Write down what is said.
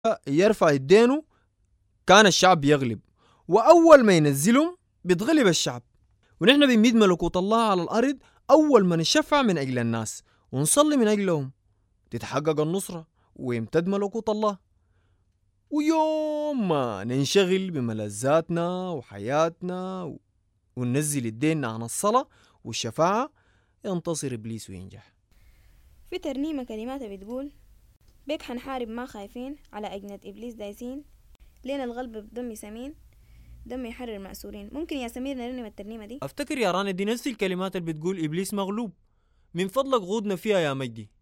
يرفع يدينه كان الشعب يغلب وأول ما ينزلهم بيتغلب الشعب ونحن بنميد ملكوت الله على الأرض أول ما نشفع من أجل الناس ونصلي من أجلهم تتحقق النصرة ويمتد ملكوت الله ويوم ما ننشغل بملذاتنا وحياتنا و... وننزل الدين عن الصلاة والشفاعة ينتصر إبليس وينجح في ترنيمة كلماتها بتقول بيك حنحارب ما خايفين على أجنة إبليس دايسين لين الغلب بدم سمين دم يحرر مأسورين ممكن يا سمير نرنم الترنيمة دي أفتكر يا راني دي نفس الكلمات اللي بتقول إبليس مغلوب من فضلك غودنا فيها يا مجدي